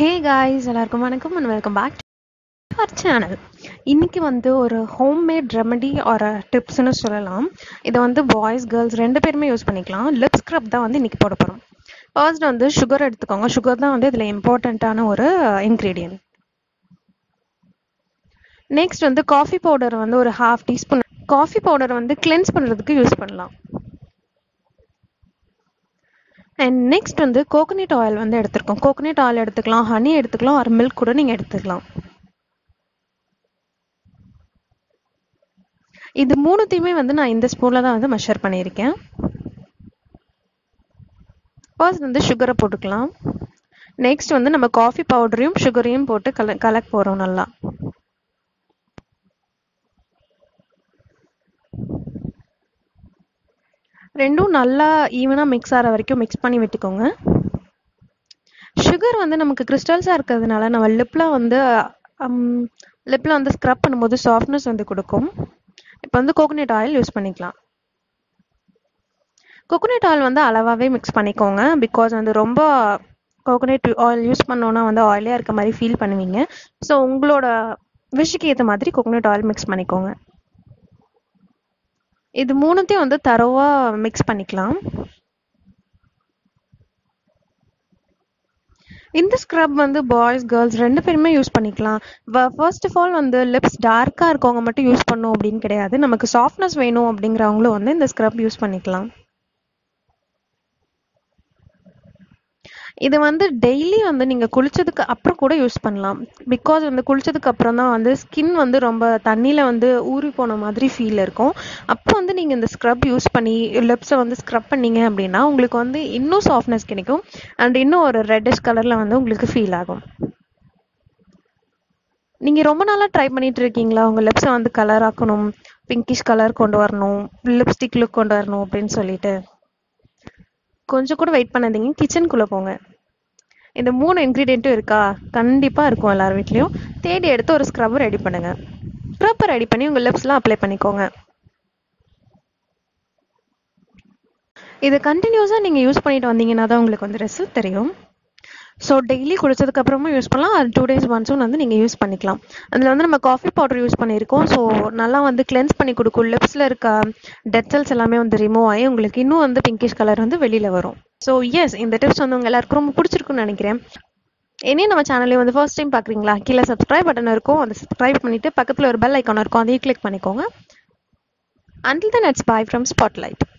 ஹே guys எல்லாருக்கும் வணக்கம் and welcome back to our channel இன்னைக்கு வந்து ஒரு ஹோம்மேட் ரெமடி ஒரு டிப்ஸ்னு சொல்லலாம் இதை வந்து பாய்ஸ் கேர்ள்ஸ் ரெண்டு பேருமே யூஸ் பண்ணிக்கலாம் லிப் ஸ்க்ரப் தான் வந்து இன்னைக்கு போட போகிறோம் ஃபர்ஸ்ட் வந்து சுகர் எடுத்துக்கோங்க சுகர் தான் வந்து இதில் இம்பார்ட்டண்ட்டான ஒரு இன்க்ரீடியன்ட் நெக்ஸ்ட் வந்து காஃபி பவுடர் வந்து ஒரு ஹாஃப் டீஸ்பூன் காஃபி பவுடர் வந்து கிளென்ஸ் பண்ணுறதுக்கு யூஸ் பண்ணலாம் அண்ட் நெக்ஸ்ட் வந்து கோகோனட் ஆயில் வந்து எடுத்துருக்கோம் கோகோனட் ஆயில் எடுத்துக்கலாம் ஹனி எடுத்துக்கலாம் ஒரு மில்க் கூட நீங்கள் எடுத்துக்கலாம் இது மூணுத்தையுமே வந்து நான் இந்த ஸ்பூனில் தான் வந்து மெஷர் பண்ணியிருக்கேன் ஃபர்ஸ்ட் வந்து சுகரை போட்டுக்கலாம் நெக்ஸ்ட் வந்து நம்ம காஃபி பவுடரையும் சுகரையும் போட்டு கல கலக்க போகிறோம் நல்லா ரெண்டும் நல்லா ஈவனாக மிக்ஸ் ஆகிற வரைக்கும் மிக்ஸ் பண்ணி விட்டுக்கோங்க சுகர் வந்து நமக்கு கிறிஸ்டல்ஸாக இருக்கிறதுனால நம்ம லிப்பில் வந்து லிப்பில் வந்து ஸ்க்ரப் பண்ணும்போது சாஃப்ட்னஸ் வந்து கொடுக்கும் இப்போ வந்து கோகோனட் ஆயில் யூஸ் பண்ணிக்கலாம் கோகோனட் ஆயில் வந்து அளவாகவே மிக்ஸ் பண்ணிக்கோங்க பிகாஸ் வந்து ரொம்ப கோகோனட் ஆயில் யூஸ் பண்ணோன்னா வந்து ஆயிலியாக இருக்க மாதிரி ஃபீல் பண்ணுவீங்க ஸோ உங்களோட விஷுக்கு ஏற்ற மாதிரி கோகோனட் ஆயில் மிக்ஸ் பண்ணிக்கோங்க இது மூணுத்தையும் வந்து தரோவாக மிக்ஸ் பண்ணிக்கலாம் இந்த ஸ்க்ரப் வந்து பாய்ஸ் கேர்ள்ஸ் ரெண்டு பேருமே யூஸ் பண்ணிக்கலாம் ஃபர்ஸ்ட் ஆஃப் ஆல் வந்து லிப்ஸ் டார்க்காக இருக்கவங்க மட்டும் யூஸ் பண்ணும் அப்படின்னு கிடையாது நமக்கு சாஃப்ட்னஸ் வேணும் அப்படிங்கிறவங்களும் வந்து இந்த ஸ்க்ரப் யூஸ் பண்ணிக்கலாம் இது வந்து டெய்லி வந்து நீங்கள் குளிச்சதுக்கு அப்புறம் கூட யூஸ் பண்ணலாம் பிகாஸ் வந்து குளிச்சதுக்கு அப்புறம் தான் வந்து ஸ்கின் வந்து ரொம்ப தண்ணியில் வந்து ஊறி போன மாதிரி ஃபீல் இருக்கும் அப்போ வந்து நீங்கள் இந்த ஸ்க்ரப் யூஸ் பண்ணி லிப்ஸை வந்து ஸ்க்ரப் பண்ணீங்க அப்படின்னா உங்களுக்கு வந்து இன்னும் சாஃப்ட்னஸ் கிடைக்கும் அண்ட் இன்னும் ஒரு ரெட்டிஷ் கலரில் வந்து உங்களுக்கு ஃபீல் ஆகும் நீங்கள் ரொம்ப நாளாக ட்ரை பண்ணிட்டு இருக்கீங்களா உங்கள் லிப்ஸை வந்து கலர் ஆக்கணும் பிங்கிஷ் கலர் கொண்டு வரணும் லிப்ஸ்டிக் லுக் கொண்டு வரணும் அப்படின்னு சொல்லிட்டு கொஞ்சம் கூட வெயிட் பண்ணாதீங்க கிச்சனுக்குள்ளே போங்க இந்த மூணு இன்க்ரீடியண்ட்டும் இருக்கா கண்டிப்பாக இருக்கும் எல்லார் வீட்லேயும் தேடி எடுத்து ஒரு ஸ்க்ரப் ரெடி பண்ணுங்க ஸ்க்ரப்பை ரெடி பண்ணி உங்கள் லிப்ஸ்லாம் அப்ளை பண்ணிக்கோங்க இது கண்டினியூஸாக நீங்கள் யூஸ் பண்ணிட்டு வந்தீங்கன்னா தான் உங்களுக்கு வந்து ரிசல்ட் தெரியும் ஸோ டெய்லி குடிச்சதுக்கு அப்புறமும் யூஸ் பண்ணலாம் அது டூ டேஸ் ஒன்ஸும் வந்து நீங்கள் யூஸ் பண்ணிக்கலாம் அதில் வந்து நம்ம காஃபி பவுடர் யூஸ் பண்ணியிருக்கோம் ஸோ நல்லா வந்து கிளென்ஸ் பண்ணி கொடுக்கும் லிப்ஸில் இருக்க டெட் செல்ஸ் எல்லாமே வந்து ரிமூவ் ஆகி உங்களுக்கு இன்னும் வந்து பிங்கிஷ் கலர் வந்து வெளியில் வரும் ஸோ எஸ் இந்த டிப்ஸ் வந்து உங்கள் எல்லாருக்கும் ரொம்ப பிடிச்சிருக்குன்னு நினைக்கிறேன் இனியும் நம்ம சேனலையும் வந்து ஃபர்ஸ்ட் டைம் பார்க்குறீங்களா கீழே சப்ஸ்கிரைப் பட்டன் இருக்கும் அதை சப்ஸ்கிரைப் பண்ணிவிட்டு பக்கத்தில் ஒரு பெல் ஐக்கான் இருக்கும் அதையும் கிளிக் பண்ணிக்கோங்க until the nuts bye from spotlight